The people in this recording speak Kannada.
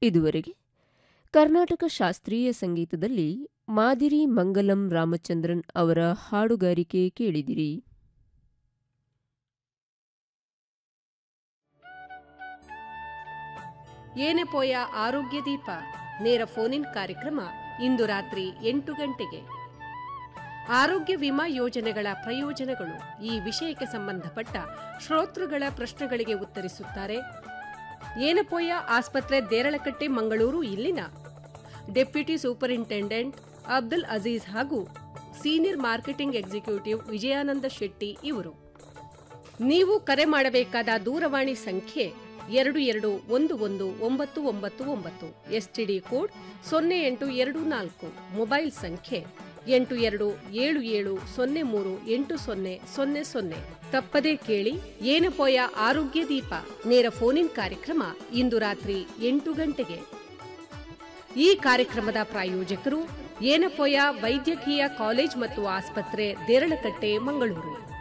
ಇದುವರೆಗೆ ಕರ್ನಾಟಕ ಶಾಸ್ತ್ರೀಯ ಸಂಗೀತದಲ್ಲಿ ಮಾದಿರಿ ಮಂಗಲಂ ರಾಮಚಂದ್ರನ್ ಅವರ ಹಾಡುಗಾರಿಕೆ ಕೇಳಿದಿರಿ ಏನೆ ಪೋಯ ಆರೋಗ್ಯ ದೀಪ ನೇರ ಫೋನಿನ್ ಕಾರ್ಯಕ್ರಮ ಇಂದು ರಾತ್ರಿ ಎಂಟು ಗಂಟೆಗೆ ಆರೋಗ್ಯ ವಿಮಾ ಯೋಜನೆಗಳ ಪ್ರಯೋಜನಗಳು ಈ ವಿಷಯಕ್ಕೆ ಸಂಬಂಧಪಟ್ಟ ಶ್ರೋತೃಗಳ ಪ್ರಶ್ನೆಗಳಿಗೆ ಉತ್ತರಿಸುತ್ತಾರೆ ಏನಪೋಯ ಆಸ್ಪತ್ರೆ ದೇರಳಕಟ್ಟೆ ಮಂಗಳೂರು ಇಲ್ಲಿನ ಡೆಪ್ಯೂಟಿ ಸೂಪರಿಂಟೆಂಡೆಂಟ್ ಅಬ್ದುಲ್ ಅಜೀಜ್ ಹಾಗೂ senior marketing executive Vijayananda Shetty ಇವರು ನೀವು ಕರೆ ಮಾಡಬೇಕಾದ ದೂರವಾಣಿ ಸಂಖ್ಯೆ ಎರಡು ಎರಡು ಒಂದು ಒಂದು ಒಂಬತ್ತು ಒಂಬತ್ತು ಒಂಬತ್ತು ಎಸ್ಟಿಡಿ ಕೋಡ್ ಸೊನ್ನೆ ಎಂಟು ಎರಡು ನಾಲ್ಕು ಮೊಬೈಲ್ ಸಂಖ್ಯೆ ಎಂಟು ಎರಡು ಏಳು ಏಳು ಸೊನ್ನೆ ಮೂರು ಎಂಟು ಸೊನ್ನೆ ಸೊನ್ನೆ ಸೊನ್ನೆ ತಪ್ಪದೇ ಕೇಳಿ ಏನಪೋಯ ಆರೋಗ್ಯ ದೀಪ ನೇರ ಫೋನಿನ್ ಕಾರ್ಯಕ್ರಮ ಇಂದು ರಾತ್ರಿ ಎಂಟು ಗಂಟೆಗೆ ಈ ಕಾರ್ಯಕ್ರಮದ ಪ್ರಾಯೋಜಕರು ಏನಪೋಯ ವೈದ್ಯಕೀಯ ಕಾಲೇಜ್ ಮತ್ತು ಆಸ್ಪತ್ರೆ ದೇರಳಕಟ್ಟೆ ಮಂಗಳೂರು